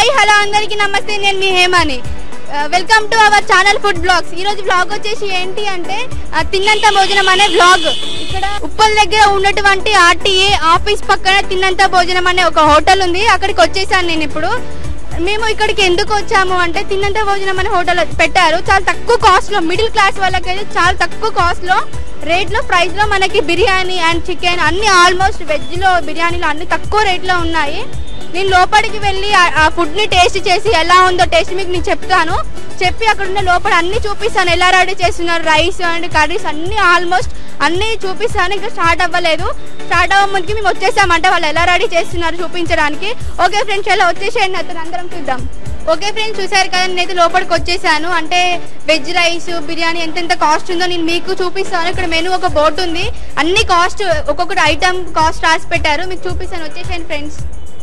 Hello అందరికీ నమస్తే నేను మీ Hemani welcome to our channel food blogs ఈ రోజు బ్లాగ్ వచ్చేసి ఏంటి అంటే ఆ, తిన్నంత భోజనం అనే బ్లాగ్ ఇక్కడ ఉప్పల్ దగ్గర ఉన్నటువంటి ఆర్టీఏ ఆఫీస్ పక్కన తిన్నంత భోజనం అనే ఒక హోటల్ ఉంది అక్కడికి వచ్చేసాను నేను ఇప్పుడు మేము ఇక్కడికి ఎందుకు వచ్చాము అంటే తిన్నంత భోజనం అనే హోటల్ పెట్టారు చాలా తక్కువ కాస్ట్ లో మిడిల్ క్లాస్ వాళ్ళకైతే చాలా తక్కువ కాస్ట్ లో రేట్ లో ప్రైస్ లో మనకి బిర్యానీ అండ్ చికెన్ అన్ని ఆల్మోస్ట్ వెజ్ లో బిర్యానీలు అన్ని తక్కువ రేట్ లో ఉన్నాయి నేను లోపలికి వెళ్ళి ఆ- ఆ ఫుడ్ ని టేస్ట్ చేసి ఎలా ఉందో టేస్ట్ మీకు నేను చెప్తాను చెప్పి అక్కడ ఉన్న లోపల అన్ని చూపిస్తాను ఎలా రెడీ చేస్తున్నారు రైస్ అండ్ కర్రీస్ అన్ని ఆల్మోస్ట్ అన్ని చూపిస్తాను ఇంకా స్టార్ట్ అవ్వలేదు స్టార్ట్ అవ్వ ముందుకి మేము వచ్చేసామంటే వాళ్ళు ఎలా రెడీ చేస్తున్నారు చూపించడానికి ఓకే ఫ్రెండ్స్ ఎలా వచ్చేసేయండి అతను అందరం చూద్దాం ఓకే ఫ్రెండ్స్ చూసారు కదా నేనైతే లోపలికి వచ్చేసాను అంటే వెజ్ రైస్ బిర్యానీ ఎంతెంత కాస్ట్ ఉందో నేను మీకు చూపిస్తాను ఇక్కడ మెనూ ఒక బోర్డు ఉంది అన్ని కాస్ట్ ఒక్కొక్కటి ఐటమ్ కాస్ట్ రాసి పెట్టారు మీకు చూపిస్తాను వచ్చేసాను friends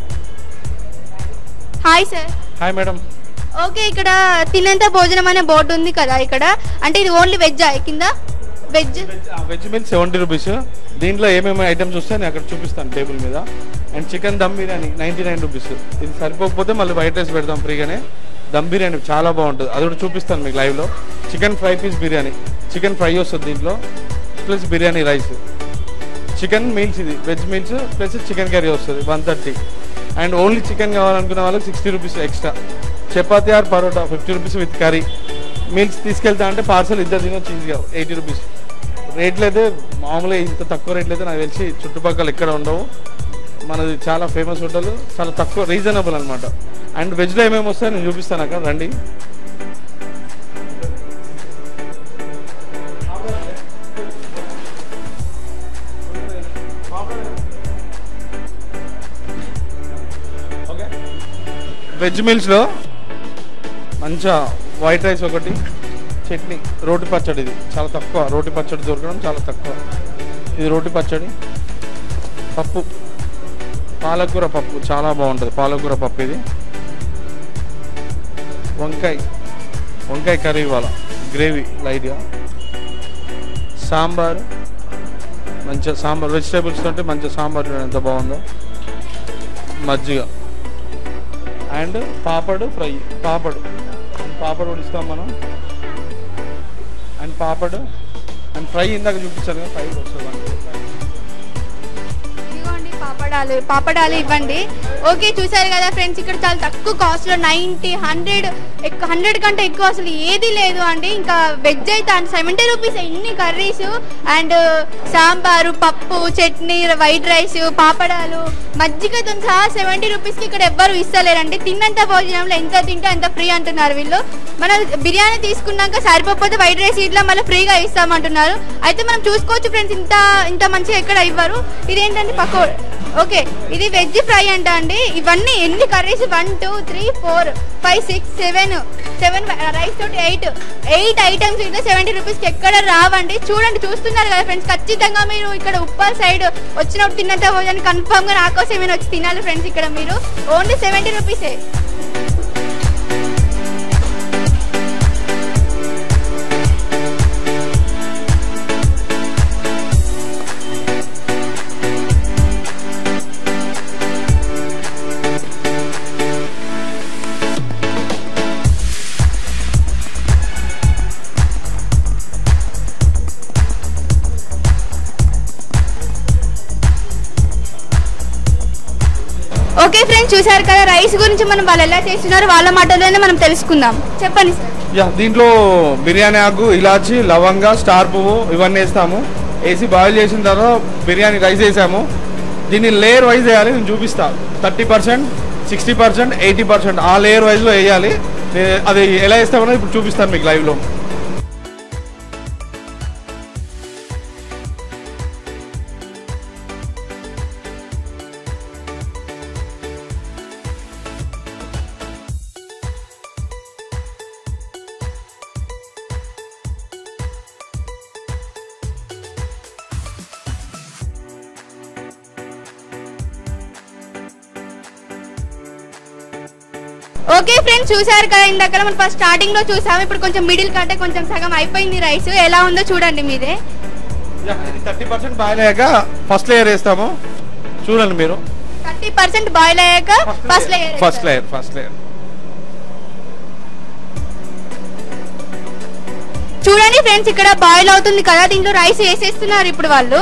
hi sir hi madam okay ఇక్కడ తినేంత భోజనం అనే బోర్డు ఉంది కదా ఇక్కడ అంటే ఇది ఓన్లీ వెజ్ కింద veg veg meal seventy rupees దీంట్లో ఏమేమి ఐటమ్స్ వస్తాయి నేను అక్కడ చూపిస్తాను టేబుల్ మీద and chicken dum biryani ninety nine rupees ఇది సరిపోకపోతే మళ్ళీ వైట్ రైస్ పెడతాం ఫ్రీగానే దమ్ బిర్యానీ చాలా బాగుంటుంది అది కూడా చూపిస్తాను మీకు లైవ్లో chicken fry piece biryani chicken fry వస్తుంది దీంట్లో plus biryani rice chicken meals ఇది veg meals plus chicken curry వస్తుంది one thirty and only chicken కావాలనుకున్న వాళ్ళకి sixty rupees extra chapati or parotta fifty rupees with curry meals తీసుకెళ్తా అంటే పార్సల్ ఇద్దరు తినొచ్చు ఈజీగా ఎయిటీ రూపీస్ రేట్లు అయితే మామూలుగా ఇంత తక్కువ రేట్లు అయితే నాకు తెలిసి చుట్టుపక్కల ఎక్కడ ఉండవు మనది చాలా ఫేమస్ హోటల్ చాలా తక్కువ రీజనబుల్ అనమాట అండ్ వెజ్లో ఏమేమి వస్తాయో నేను చూపిస్తాను అక్కడ రండి వెజ్ మీల్స్లో మంచిగా వైట్ రైస్ ఒకటి చట్నీ రోటి పచ్చడి ఇది చాలా తక్కువ రోటి పచ్చడి దొరకడం చాలా తక్కువ ఇది రోటి పచ్చడి పప్పు పాలకూర పప్పు చాలా బాగుంటుంది పాలకూర పప్పు ఇది వంకాయ వంకాయ కర్రీ ఇవాళ గ్రేవీ లైట్గా సాంబార్ మంచిగా సాంబార్ వెజిటేబుల్స్ తోటి మంచిగా సాంబార్ చూడండి ఎంత బాగుందో మజ్జిగ అండ్ పాపడు ఫ్రై పాపడు పాపడు కూడా ఇస్తాం మనం అండ్ పాపడు అండ్ ఫ్రై ఇందాక చూపించాను కదా ఫ్రై వస్తుంది మనకి. ఇదిగోండి పాపడాలు పాపడాలు ఇవ్వండి ఓకే చూసారు కదా ఫ్రెండ్స్ ఇక్కడ చాలా తక్కువ కాస్ట్ లో నైన్టీ హండ్రెడ్ హండ్రెడ్ కంటే ఎక్కువ అసలు ఏది లేదు అండి ఇంకా వెజ్ అయితే సెవెంటీ రూపీస్ ఎన్ని కర్రీస్ అండ్ సాంబారు పప్పు చట్నీ వైట్ రైస్ పాపడాలు మజ్జిగతో సహా సెవెంటీ రూపీస్కి ఇక్కడ ఎవ్వరు ఇస్తలేరండి తిన్నంత భోజనంలో ఎంత తింటే అంత ఫ్రీ అంటున్నారు వీళ్ళు మనం బిర్యానీ తీసుకున్నాక సరిపోతే వైట్ రైస్ ఇట్లా మళ్ళీ ఫ్రీగా ఇస్తామంటున్నారు అయితే మనం చూసుకోవచ్చు ఫ్రెండ్స్ ఇంత ఇంత మంచిగా ఎక్కడ ఇవ్వరు ఇదేంటంటే పక్కో ఓకే ఇది వెజ్ ఫ్రై అంట అండి ఇవన్నీ ఎన్ని curries one two three four five six seven seven rice తోటి ఎయిట్ ఎయిట్ ఐటమ్స్ ఇట్లా సెవెంటీ రూపీస్కి ఎక్కడ రావండి చూడండి చూస్తున్నారు కదా ఫ్రెండ్స్ ఖచ్చితంగా మీరు ఇక్కడ ఉప్పల్ సైడ్ వచ్చినప్పుడు తిన్నంత భోజనం కన్ఫర్మ్గా నా కోసం మీరు వచ్చి తినాలి ఫ్రెండ్స్ ఇక్కడ మీరు ఓన్లీ సెవెంటీ రూపీసే ఓకే ఫ్రెండ్స్ చూసారు కదా రైస్ గురించి మనం వాళ్ళు ఎలా చేస్తున్నారు వాళ్ళ మాటలోనే మనం తెలుసుకుందాం చెప్పండి సార్ యా దీంట్లో బిర్యానీ ఆకు ఇలాచి లవంగా స్టార్ పువ్వు ఇవన్నీ వేస్తాము వేసి బాయిల్ చేసిన తర్వాత బిర్యానీ రైస్ వేసాము దీన్ని లేయర్ వైజ్ వేయాలి నేను చూపిస్తా thirty percent sixty percent eighty percent ఆ లేయర్ వైజ్లో వేయాలి నే- అది ఎలా వేస్తామో ఇప్పుడు చూపిస్తాను మీకు లైవ్లో ఓకే ఫ్రెండ్స్ చూసారు కదా ఇందాక మనం ఫస్ట్ స్టార్టింగ్ లో చూసాము ఇప్పుడు కొంచెం మిడిల్ కంటే కొంచెం సగం అయిపోయింది రైస్ ఎలా ఉందో చూడండి మీదే థర్టీ పర్సెంట్ బాయిల్ అయ్యాక ఫస్ట్ లేయర్ వేస్తాము చూడండి మీరు థర్టీ పర్సెంట్ బాయిల్ అయ్యాక first layer first layer first layer friends ఇక్కడ బాయిల్ అవుతుంది కదా దీంట్లో రైస్ వేసేస్తున్నారు ఇప్పుడు వాళ్ళు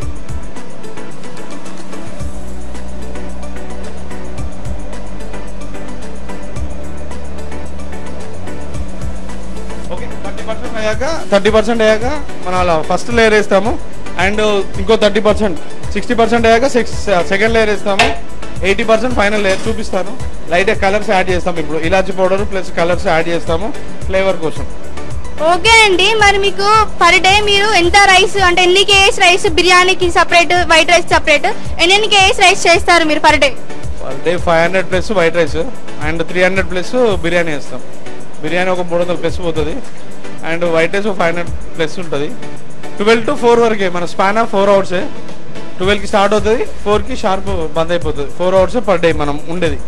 ఓకే థర్టీ పర్సెంట్ అయ్యాక థర్టీ పర్సెంట్ అయ్యాక మనం అలా ఫస్ట్ లేయర్ వేస్తాము అండ్ ఇంకో థర్టీ పర్సెంట్ సిక్స్టీ పర్సెంట్ అయ్యాక సిక్స్ సెకండ్ లేయర్ వేస్తాము ఎయిటీ పర్సెంట్ ఫైనల్ లేయర్ చూపిస్తాను లైట్ కలర్స్ యాడ్ చేస్తాం ఇప్పుడు ఇలాచి పౌడర్ ప్లస్ కలర్స్ యాడ్ చేస్తాము ఫ్లేవర్ కోసం ఓకే అండి మరి మీకు పర్ డే మీరు ఎంత రైస్ అంటే ఎన్ని కేఎస్ రైస్ బిర్యానీకి సపరేట్ వైట్ రైస్ సపరేట్ ఎన్ని ఎన్ని కేఎస్ రైస్ చేస్తారు మీరు per day per day five hundred plus white rice and three hundred plus biryani వేస్తాం బిర్యానీ ఒక మూడు వందల ప్లస్ పోతుంది అండ్ వైట్ రైస్ ఒక ఫైవ్ హండ్రెడ్ ప్లస్ ఉంటుంది ట్వెల్వ్ టు ఫోర్ వరకే మన స్పాన్ ఆఫ్ ఫోర్ అవర్సే ట్వెల్వ్కి స్టార్ట్ అవుతుంది ఫోర్కి షార్ప్ బంద్ అయిపోతుంది ఫోర్ అవర్స్ పర్ డే మనం ఉండేది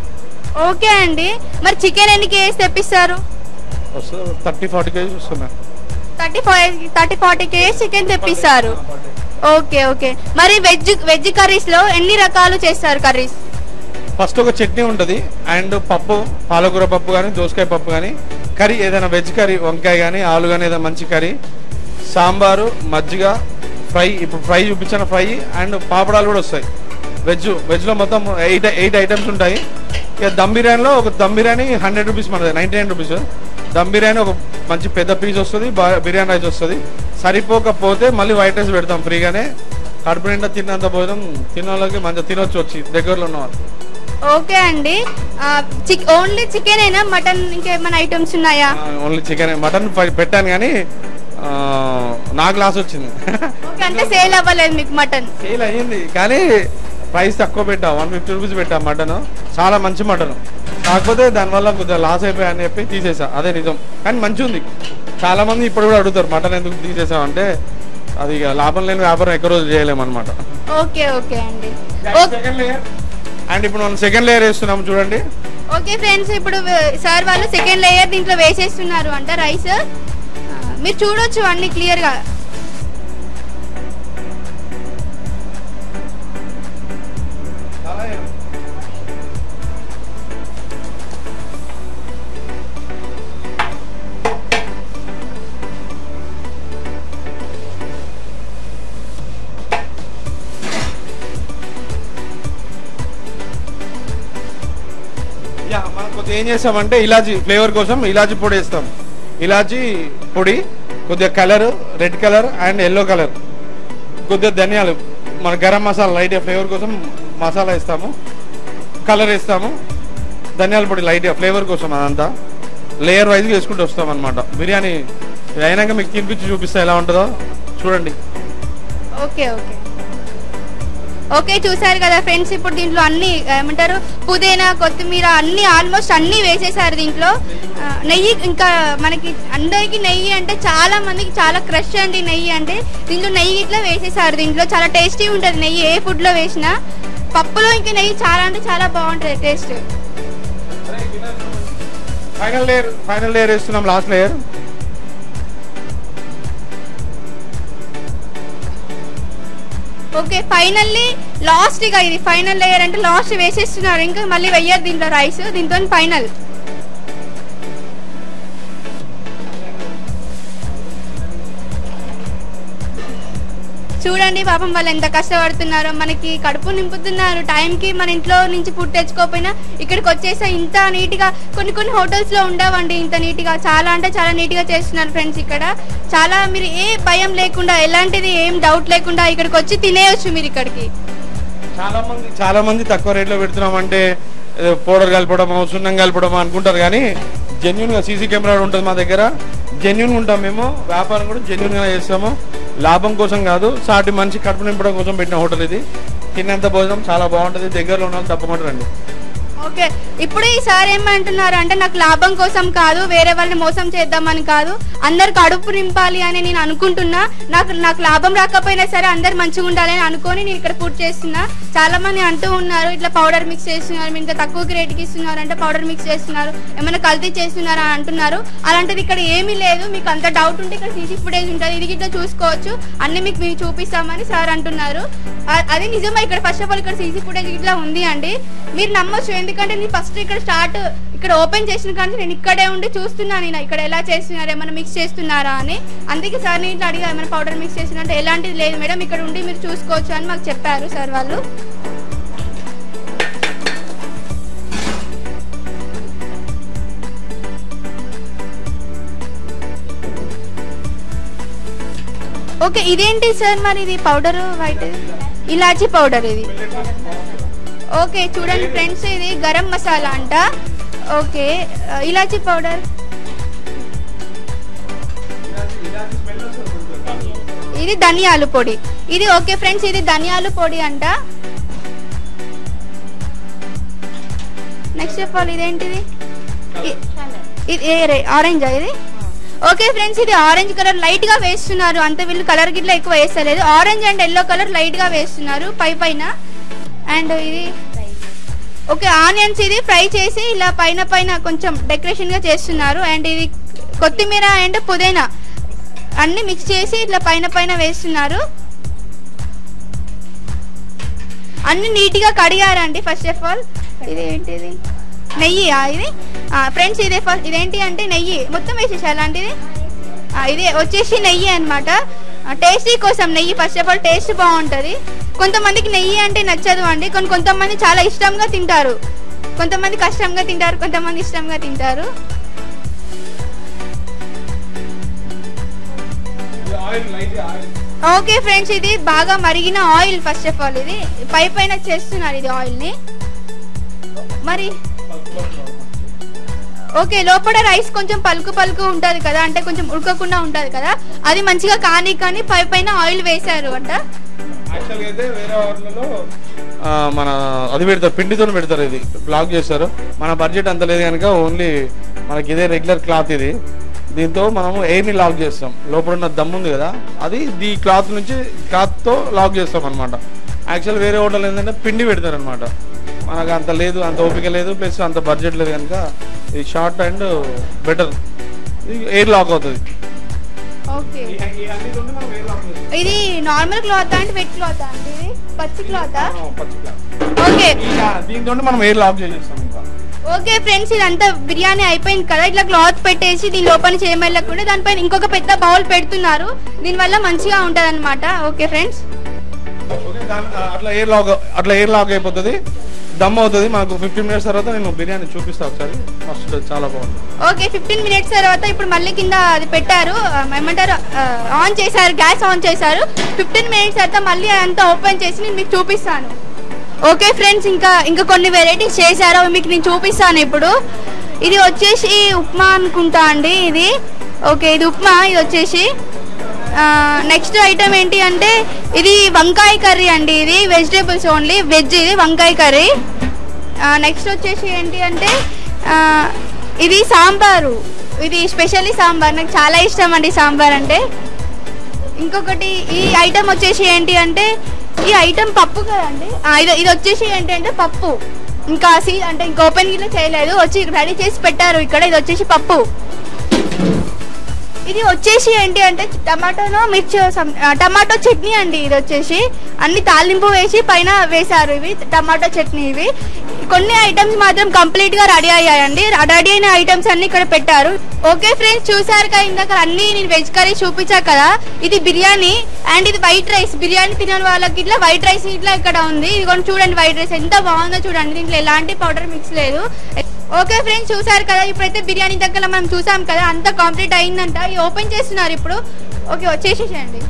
ఓకే అండి మరి చికెన్ ఎన్ని కేఎస్ తెప్పిస్తారు వస్తుంది థర్టీ ఫార్టీ కేజీస్ వస్తున్నాయి థర్టీ ఫైవ్ థర్టీ ఫార్టీ కేఎస్ చికెన్ తెప్పిస్తారు ఓకే ఓకే మరి వెజ్ వెజ్ కర్రీస్ లో ఎన్ని రకాలు చేస్తారు కర్రీస్ ఫస్ట్ ఒక చట్నీ ఉంటుంది అండ్ పప్పు పాలకూర పప్పు కానీ దోసకాయ పప్పు కానీ కర్రీ ఏదైనా వెజ్ కర్రీ వంకాయ కానీ ఆలు కానీ ఏదైనా మంచి కర్రీ సాంబారు మజ్జిగ ఫ్రై ఇప్పుడు ఫ్రై చూపించిన ఫ్రై అండ్ పాపడాలు కూడా వస్తాయి వెజ్ వెజ్లో మొత్తం ఎయిట్ ఎయిట్ ఐటమ్స్ ఉంటాయి ఇక దమ్ బిర్యానీలో ఒక దమ్ బిర్యానీ హండ్రెడ్ రూపీస్ మనది ninety nine rupees dum biryani ఒక మంచి పెద్ద పీస్ వస్తుంది బా- బిర్యానీ రైస్ వస్తుంది సరిపోకపోతే మళ్ళీ వైట్ రైస్ పెడతాం ఫ్రీగానే కడుపు నిండా తిన్నంత భోజనం తిన్న వాళ్ళకి మంచిగా తినొచ్చు వచ్చి దగ్గరలో ఉన్న వాళ్ళు ఓకే అండి చిక్ ఓన్లీ చికెన్ అయినా మటన్ ఇంకేమైనా ఐటమ్స్ ఉన్నాయా ఓన్లీ చికెన్ మటన్ ప- పెట్టాను కానీ ఆ, నా గ్లాస్ వచ్చింది ఓకే అంటే సేల్ అవ్వలేదు మీకు మటన్ సేల్ అయ్యింది కానీ ప్రైస్ తక్కువ పెట్టా వన్ ఫిఫ్టీ రూపీస్ పెట్టా మటన్ చాలా మంచి మటన్ కాకపోతే దానివల్ల కొద్దిగా లాస్ అయిపోయా అని చెప్పి తీసేసా అదే నిజం కానీ మంచి ఉంది చాలా మంది ఇప్పుడు కూడా అడుగుతారు మటన్ ఎందుకు తీసేసాం అంటే అది ఇక లాభం లేని వ్యాపారం ఎక్కువ రోజు చేయలేము అనమాట ఓకే ఓకే అండి ఓకే సెకండ్ లేయర్ అండ్ ఇప్పుడు మనం సెకండ్ లేయర్ వేస్తున్నాము చూడండి ఓకే ఫ్రెండ్స్ ఇప్పుడు సార్ వాళ్ళు సెకండ్ లేయర్ దీంట్లో వేసేస్తున్నారు అంట రైస్ మీరు చూడొచ్చు అన్ని క్లియర్ గా యా మనం కొద్దిగా ఏం చేస్తామంటే ఇలాచి ఫ్లేవర్ కోసం ఇలాచి పొడి వేస్తాం ఇలాచి పొడి కొద్దిగా colour red colour and yellow colour కొద్దిగా ధనియాలు మన గరం మసాలా లైట్ ఫ్లేవర్ కోసం మసాలా వేస్తాము కలర్ వేస్తాము ధనియాల పొడి లైట్ ఫ్లేవర్ కోసం అదంతా లేయర్ వైజ్గా వేసుకుంటూ వస్తాం అనమాట బిర్యానీ ఇది అయినాక మీకు తినిపించి చూపిస్తా ఎలా ఉంటుందో చూడండి ఓకే ఓకే ఓకే చూసారు కదా ఫ్రెండ్స్ ఇప్పుడు దీంట్లో అన్ని ఏమంటారు పుదీనా కొత్తిమీర అన్ని ఆల్మోస్ట్ అన్ని వేసేసారు దీంట్లో ఆ, నెయ్యి ఇంకా మనకి అందరికి నెయ్యి అంటే చాలా మందికి చాలా క్రష్ అండి నెయ్యి అంటే దీంట్లో నెయ్యి ఇట్లా వేసేసారు దీంట్లో చాలా టేస్టీ ఉంటుంది నెయ్యి ఏ ఫుడ్ లో వేసినా పప్పులో ఇంకా నెయ్యి చాలా అంటే చాలా బాగుంటుంది taste final layer final layer వేస్తున్నాం last layer okay finally last ఇక ఇది ఫైనల్ లేయర్ అంటే లాస్ట్ వేసేస్తున్నారు ఇంకా మళ్ళీ వెయ్యరు దీంట్లో రైస్ దీంతో ఫైనల్ చూడండి పాపం వాళ్ళు ఎంత కష్టపడుతున్నారో మనకి కడుపు నింపుతున్నారు టైంకి మన ఇంట్లో నుంచి ఫుడ్ తెచ్చుకోకపోయినా ఇక్కడికి వచ్చేసా ఇంత నీట్గా కొన్ని కొన్ని హోటల్స్ లో ఉండవండి ఇంత నీట్గా చాలా అంటే చాలా నీట్గా చేస్తున్నారు ఫ్రెండ్స్ ఇక్కడ చాలా మీరు ఏ భయం లేకుండా ఎలాంటిది ఏం డౌట్ లేకుండా ఇక్కడికి వచ్చి తినేయొచ్చు మీరు ఇక్కడికి చాలా మంది చాలా మంది తక్కువ రేట్లో పెడుతున్నాం అంటే ఏదో పౌడర్ కలపడమో సున్నం కలపడమో అనుకుంటారు కానీ జెన్యున్ గా సీసీ కెమెరా ఉంటుంది మా దగ్గర జెన్యున్ ఉంటాం మేము వ్యాపారం కూడా జెన్యున్ గా చేస్తాము లాభం కోసం కాదు సాటి మనిషి కడుపు నింపడం కోసం పెట్టిన హోటల్ ఇది తిన్నంత భోజనం చాలా బాగుంటుంది దగ్గరలో ఉన్న వాళ్ళు తప్పకుండా రండి ఓకే ఇప్పుడు ఈసారి ఏమంటున్నారు అంటే నాకు లాభం కోసం కాదు వేరే వాళ్ళని మోసం చేద్దామని కాదు అందరు కడుపు నింపాలి అని నేను అనుకుంటున్నా నాకు నాకు లాభం రాకపోయినా సరే అందరు మంచిగా ఉండాలి అని అనుకొని నేను ఇక్కడ ఫుడ్ చేస్తున్నా చాలా మంది అంటూ ఉన్నారు ఇట్లా పౌడర్ మిక్స్ చేస్తున్నారు మీరు ఇంకా తక్కువకి రేటుకి ఇస్తున్నారు అంటే పౌడర్ మిక్స్ చేస్తున్నారు ఏమైనా కల్తీ చేస్తున్నారా అని అంటున్నారు అలాంటిది ఇక్కడ ఏమీ లేదు మీకు అంత డౌట్ ఉంటే ఇక్కడ సీసీ ఫుటేజ్ ఉంటుంది ఇది ఇట్లా చూసుకోవచ్చు అన్ని మీకు మేము చూపిస్తామని సార్ అంటున్నారు అ- అది నిజమే ఇక్కడ ఫస్ట్ ఆఫ్ ఆల్ ఇక్కడ సీసీ ఫుటేజ్ ఇట్లా ఉంది అండి మీరు నమ్మొచ్చు ఎందుకంటే ఎందుకంటే నేను ఫస్ట్ ఇక్కడ స్టార్ట్ ఇక్కడ ఓపెన్ చేసిన కానీ నేను ఇక్కడే ఉండి చూస్తున్నాను నేను ఇక్కడ ఎలా చేస్తున్నారు ఏమైనా మిక్స్ చేస్తున్నారా అని అందుకే సార్ నేను ఇట్లా అడిగా ఏమైనా పౌడర్ మిక్స్ చేసినట్టు ఎలాంటిది లేదు మేడం ఇక్కడ ఉండి మీరు చూసుకోవచ్చు అని మాకు చెప్పారు సార్ వాళ్ళు ఓకే ఇదేంటి సార్ మరి ఇది పౌడర్ వైట్ ఇలాచీ పౌడర్ ఇది ఓకే చూడండి ఫ్రెండ్స్ ఇది గరం మసాలా అంట ఓకే ఆ, ఇలాచీ పౌడర్ ఇది ధనియాలు పొడి ఇది ఓకే ఫ్రెండ్స్ ఇది ధనియాలు పొడి అంట నెక్స్ట్ ఆఫ్ ఆల్ ఇదేంటిది ఇ- ఇది ఏ రే ఆరెంజా ఇది ఓకే ఫ్రెండ్స్ ఇది ఆరెంజ్ కలర్ లైట్ గా వేస్తున్నారు అంత వీళ్ళు కలర్ గిట్ల ఎక్కువ వేస్తలేదు orange and yellow colour light గా వేస్తున్నారు పై పైన అండ్ ఇది ఓకే ఆనియన్స్ ఇది ఫ్రై చేసి ఇలా పైన పైన కొంచెం డెకరేషన్ గా చేస్తున్నారు అండ్ ఇది కొత్తిమీర అండ్ పుదీనా అన్ని మిక్స్ చేసి ఇట్లా పైన పైన వేస్తున్నారు అన్ని నీట్ గా కడిగారండి ఫస్ట్ ఆఫ్ ఆల్ ఇది ఏంటిది నెయ్యి ఇది ఫ్రెండ్స్ ఇదే ఫస్ట్ ఇదేంటి అంటే నెయ్యి మొత్తం వేసేసి అలాంటిది ఆ, ఇది వచ్చేసి నెయ్యి అనమాట టేస్టీ కోసం నెయ్యి ఫస్ట్ ఆఫ్ ఆల్ టేస్ట్ బాగుంటుంది కొంతమందికి నెయ్యి అంటే నచ్చదు అండి కొన్ని కొంతమంది చాలా ఇష్టంగా తింటారు కొంతమంది కష్టంగా తింటారు కొంతమంది ఇష్టంగా తింటారు ఓకే ఫ్రెండ్స్ ఇది బాగా మరిగిన ఆయిల్ ఫస్ట్ ఆఫ్ ఆల్ ఇది పై పైన చేస్తున్నారు ఇది ఆయిల్ ని మరి ఓకే లోపల రైస్ కొంచెం పలుకు పలుకు ఉంటది కదా అంటే కొంచెం ఉడకకుండా ఉంటది కదా అది మంచిగా కానీ కానీ పై పైన ఆయిల్ వేశారు అంట యాక్చువల్గా అయితే వేరే వాళ్ళలో ఆ, మన అది పెడతారు పిండితో పెడతారు ఇది బ్లాక్ చేస్తారు మన బడ్జెట్ అంత లేదు కనుక ఓన్లీ మనకి ఇదే రెగ్యులర్ క్లాత్ ఇది దీంతో మనము ఎయిర్ని లాక్ చేస్తాం లోపల ఉన్న దమ్ ఉంది కదా అది ఈ క్లాత్ నుంచి క్లాత్తో లాక్ చేస్తాం అనమాట యాక్చువల్ వేరే హోటల్ ఏంటంటే పిండి పెడతారు అనమాట మనకు అంత లేదు అంత ఓపిక లేదు ప్లస్ అంత బడ్జెట్ లేదు కనుక ఇది short and better air lock అవుతుంది ఓకే ఇది నార్మల్ క్లాత్ అంటే వెట్ క్లాత్ అండి ఇది పచ్చి క్లాత్ ఓకే దీంతో మనం ఎయిర్ లాక్ చేసేస్తాం ఇంకా ఓకే ఫ్రెండ్స్ ఇదంతా బిర్యానీ అయిపోయింది కదా ఇట్లా క్లాత్ పెట్టేసి దీని లోపల చేయమల్లకుండా దానిపైన ఇంకొక పెద్ద బౌల్ పెడుతున్నారు దీనివల్ల మంచిగా ఉంటది అనమాట ఓకే ఫ్రెండ్స్ ఓకే, దాని- ఆ, అట్లా ఎయిర్ లాక్ అట్లా ఎయిర్ లాక్ అయిపోతుంది దమ్ అవుతుంది మనకు ఫిఫ్టీన్ మినిట్స్ తర్వాత నేను బిర్యానీ చూపిస్తా ఒకసారి ఫస్ట్ చాలా బాగుంది ఓకే ఫిఫ్టీన్ మినిట్స్ తర్వాత ఇప్పుడు మళ్ళీ కింద అది పెట్టారు ఆ, ఏమంటారు ఆన్ చేశారు గ్యాస్ ఆన్ చేశారు ఫిఫ్టీన్ మినిట్స్ తర్వాత మళ్ళీ అదంతా ఓపెన్ చేసి నేను మీకు చూపిస్తాను ఓకే ఫ్రెండ్స్ ఇంకా ఇంకా కొన్ని వెరైటీస్ చేశారు అవి మీకు నేను చూపిస్తాను ఇప్పుడు ఇది వచ్చేసి ఉప్మా అనుకుంటా అండి ఇది ఓకే ఇది ఉప్మా ఇది వచ్చేసి నెక్స్ట్ ఐటమ్ ఏంటి అంటే ఇది వంకాయ కర్రీ అండి ఇది వెజిటేబుల్స్ ఓన్లీ వెజ్ ఇది వంకాయ కర్రీ నెక్స్ట్ వచ్చేసి ఏంటి అంటే ఆ, ఇది సాంబారు ఇది స్పెషల్లీ సాంబార్ నాకు చాలా ఇష్టం అండి సాంబార్ అంటే ఇంకొకటి ఈ ఐటమ్ వచ్చేసి ఏంటి అంటే ఈ ఐటమ్ పప్పు కదండి ఆ, ఇది ఇది వచ్చేసి ఏంటి అంటే పప్పు ఇంకా సీ అంటే ఇంకా ఓపెన్ గిట్లా చేయలేదు వచ్చి రెడీ చేసి పెట్టారు ఇక్కడ ఇది వచ్చేసి పప్పు ఇది వచ్చేసి ఏంటి అంటే టమాటోను మిర్చి సం- ఆ, టమాటో చట్నీ అండి ఇది వచ్చేసి అన్ని తాలింపు వేసి పైన వేశారు ఇవి టమాటో చట్నీ ఇవి కొన్ని ఐటమ్స్ మాత్రం కంప్లీట్ గా రెడీ అయ్యాయండి రెడీ అయిన ఐటమ్స్ అన్ని ఇక్కడ పెట్టారు ఓకే ఫ్రెండ్స్ చూసారు కదా ఇందాక అన్ని నేను వెజ్ కర్రీ చూపించా కదా ఇది బిర్యానీ అండ్ ఇది వైట్ రైస్ బిర్యానీ తినని వాళ్ళకి ఇట్లా వైట్ రైస్ ఇట్లా ఇక్కడ ఉంది ఇది కూడా చూడండి వైట్ రైస్ ఎంత బాగుందో చూడండి దీంట్లో ఎలాంటి పౌడర్ మిక్స్ లేదు ఓకే ఫ్రెండ్స్ చూసారు కదా ఇప్పుడైతే బిర్యానీ దగ్గర మనం చూసాం కదా అంతా కంప్లీట్ అయిందంట ఇది ఓపెన్ చేస్తున్నారు ఇప్పుడు ఓకే వచ్చేసేసేయండి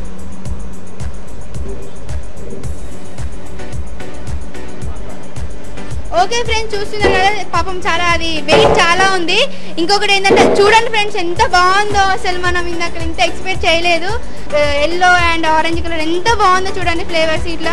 ఓకే ఫ్రెండ్స్ చూస్తున్నారు కదా పాపం చాలా అది వెయిట్ చాలా ఉంది ఇంకొకటి ఏంటంటే చూడండి ఫ్రెండ్స్ ఎంత బాగుందో అసలు మనం ఇందాక ఇంత ఎక్స్పెక్ట్ చేయలేదు ఎల్లో అండ్ ఆరెంజ్ కలర్ ఎంత బాగుందో చూడండి ఫ్లేవర్స్ ఇట్లా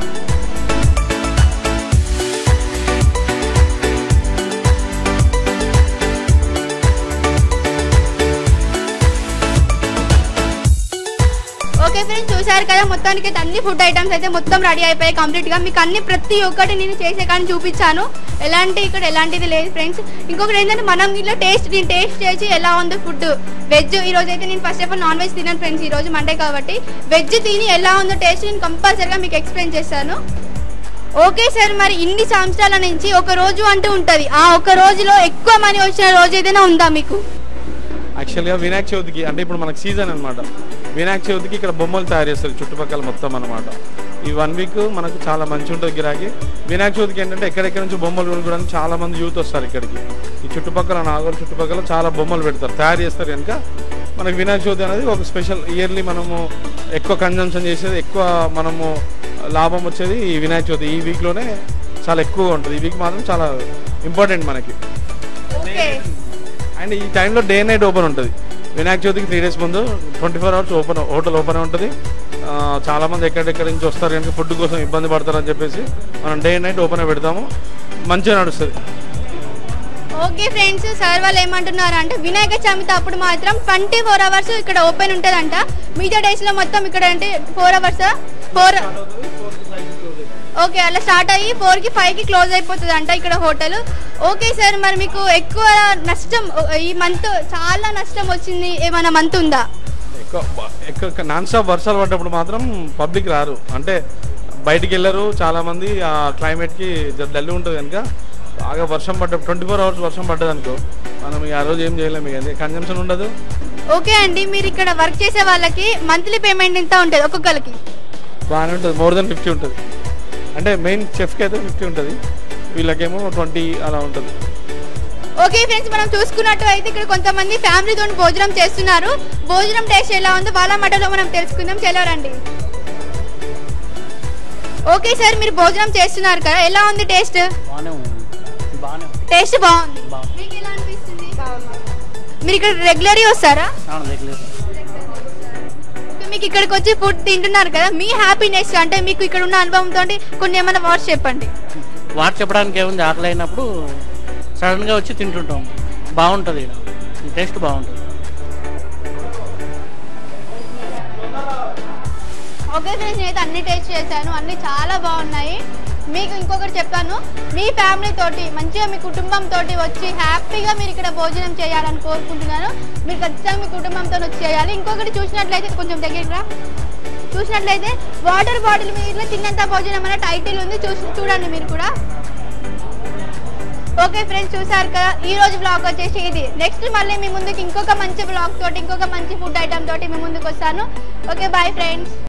ఓకే ఫ్రెండ్స్ చూసారు కదా మొత్తానికి అయితే అన్ని ఫుడ్ ఐటమ్స్ అయితే మొత్తం రెడీ అయిపోయాయి కంప్లీట్ గా మీకు అన్ని ప్రతి ఒక్కటి నేను చేసే కానీ చూపించాను ఎలాంటి ఇక్కడ ఎలాంటిది లేదు ఫ్రెండ్స్ ఇంకొకటి ఏంటంటే మనం ఇలా టేస్ట్ నేను టేస్ట్ చేసి ఎలా ఉంది ఫుడ్ వెజ్ ఈ రోజు అయితే నేను first of all non veg తిన్నాను ఫ్రెండ్స్ ఈ రోజు మండే కాబట్టి వెజ్ తిని ఎలా ఉందో టేస్ట్ నేను కంపల్సరీగా మీకు ఎక్స్ప్లెయిన్ చేస్తాను ఓకే సార్ మరి ఇన్ని సంవత్సరాల నుంచి ఒక రోజు అంటూ ఉంటది ఆ ఒక రోజులో ఎక్కువ మనీ వచ్చిన రోజు ఏదైనా ఉందా మీకు యాక్చువల్గా వినాయక చవితికి అంటే ఇప్పుడు మనకు సీజన్ అనమాట వినాయక చవితికి ఇక్కడ బొమ్మలు తయారు చేస్తారు చుట్టుపక్కల మొత్తం అనమాట ఈ వన్ వీక్ మనకు చాలా మంచి ఉంటుంది గిరాకీ వినాయక చవితికి ఏంటంటే ఎక్కడెక్కడ నుంచి బొమ్మలు కొనుక్కోవడానికి చాలా మంది యూత్ వస్తారు ఇక్కడికి ఈ చుట్టుపక్కల నాగోల్ చుట్టుపక్కల చాలా బొమ్మలు పెడతారు తయారు చేస్తారు కనుక మనకి వినాయక చవితి అనేది ఒక స్పెషల్ ఇయర్లీ మనము ఎక్కువ కన్జంప్షన్ చేసేది ఎక్కువ మనము లాభం వచ్చేది ఈ వినాయక చవితి ఈ వీక్లోనే చాలా ఎక్కువగా ఉంటుంది ఈ వీక్ మాత్రం చాలా ఇంపార్టెంట్ మనకి ఓకే అండ్ ఈ టైంలో డే నైట్ ఓపెన్ ఉంటుంది వినాయక చవితికి త్రీ డేస్ ముందు twenty four hours open hotel open ఉంటుంది ఆ, చాలా మంది ఎక్కడెక్కడి నుంచి వస్తారు కనుక ఫుడ్ కోసం ఇబ్బంది పడతారని చెప్పేసి మనం డే నైట్ ఓపెన్ పెడతాము మంచిగా నడుస్తుంది ఓకే ఫ్రెండ్స్ సార్ వాళ్ళు ఏమంటున్నారు అంటే వినాయక చవితి అప్పుడు మాత్రం ట్వంటీ ఫోర్ అవర్స్ ఇక్కడ ఓపెన్ ఉంటుందంట మిగతా డేస్ లో మొత్తం ఇక్కడ అంటే ఫోర్ అవర్స్ ఫోర్ ఓకే అలా స్టార్ట్ అయ్యి ఫోర్ కి ఫైవ్ కి క్లోజ్ అయిపోతుంది అంట ఇక్కడ హోటల్ ఓకే సార్ మరి మీకు ఎక్కువ నష్టం ఈ మంత్ చాలా నష్టం వచ్చింది ఏమైనా మంత్ ఉందా ఎక్కువ ఎక్కువ నాన్ స్టాప్ వర్షాలు పడ్డప్పుడు మాత్రం పబ్లిక్ రారు అంటే బయటికి వెళ్ళరు చాలా మంది ఆ క్లైమేట్కి డల్ ఉంటుంది కనుక బాగా వర్షం పడ్డ ట్వంటీ ఫోర్ అవర్స్ వర్షం పడ్డది అనుకో మనం ఇక ఆ రోజు ఏం చేయలేము ఇక కన్జంప్షన్ ఉండదు ఓకే అండి మీరు ఇక్కడ వర్క్ చేసే వాళ్ళకి మంత్లీ పేమెంట్ ఎంత ఉంటుంది ఒక్కొక్కరికి బాగానే ఉంటుంది మోర్ దెన్ ఫిఫ్టీ ఉంటుంది అంటే మెయిన్ చెఫ్కి అయితే ఫిఫ్టీ ఉంటుంది వీళ్ళకేమో ట్వంటీ అలా ఉంటుంది ఓకే ఫ్రెండ్స్ మనం చూసుకున్నట్టు అయితే ఇక్కడ కొంతమంది ఫ్యామిలీతో భోజనం చేస్తున్నారు భోజనం టేస్ట్ ఎలా ఉందో వాళ్ళ మటలో మనం తెలుసుకుందాం చెలవరండి ఓకే సార్ మీరు భోజనం చేస్తున్నారు కదా ఎలా ఉంది టేస్ట్ బాగానే ఉంది బాగానే ఉంది టేస్ట్ బాగుంది బాగుంది. మీకు ఎలా అనిపిస్తుంది మీరు ఇక్కడ రెగ్యులర్గా వస్తారా చాలా దగ్గర ఓకే, మీకు ఇక్కడికి వచ్చి ఫుడ్ తింటున్నారు కదా మీ హ్యాపీనెస్ అంటే మీకు ఇక్కడ ఉన్న అనుభవంతో కొన్ని ఏమైనా వర్డ్స్ చెప్పండి వాటి చెప్పడానికి ఏముంది ఆకలి అయినప్పుడు సడన్గా వచ్చి తింటుంటాం బాగుంటుంది ఇక్కడ టేస్ట్ బాగుంటుంది ఓకే ఫ్రెండ్స్ నేనైతే అన్ని టేస్ట్ చేశాను అన్ని చాలా బాగున్నాయి మీకు ఇంకొకటి చెప్తాను మీ ఫ్యామిలీ తోటి మంచిగా మీ కుటుంబం తోటి వచ్చి హ్యాపీగా మీరు ఇక్కడ భోజనం చేయాలని కోరుకుంటున్నాను మీరు ఖచ్చితంగా మీ కుటుంబంతో వచ్చి చేయాలి ఇంకొకటి చూసినట్లయితే కొంచెం దగ్గర చూసినట్లయితే వాటర్ బాటిల్ మీద తిన్నంత భోజనం అనే టైటిల్ ఉంది చూసి చూడండి మీరు కూడా ఓకే ఫ్రెండ్స్ చూసారు కదా ఈ రోజు బ్లాగ్ వచ్చేసి ఇది నెక్స్ట్ మళ్ళీ మీ ముందుకి ఇంకొక మంచి బ్లాగ్ తోటి ఇంకొక మంచి ఫుడ్ ఐటమ్ తోటి మీ ముందుకు వస్తాను ఓకే బాయ్ ఫ్రెండ్స్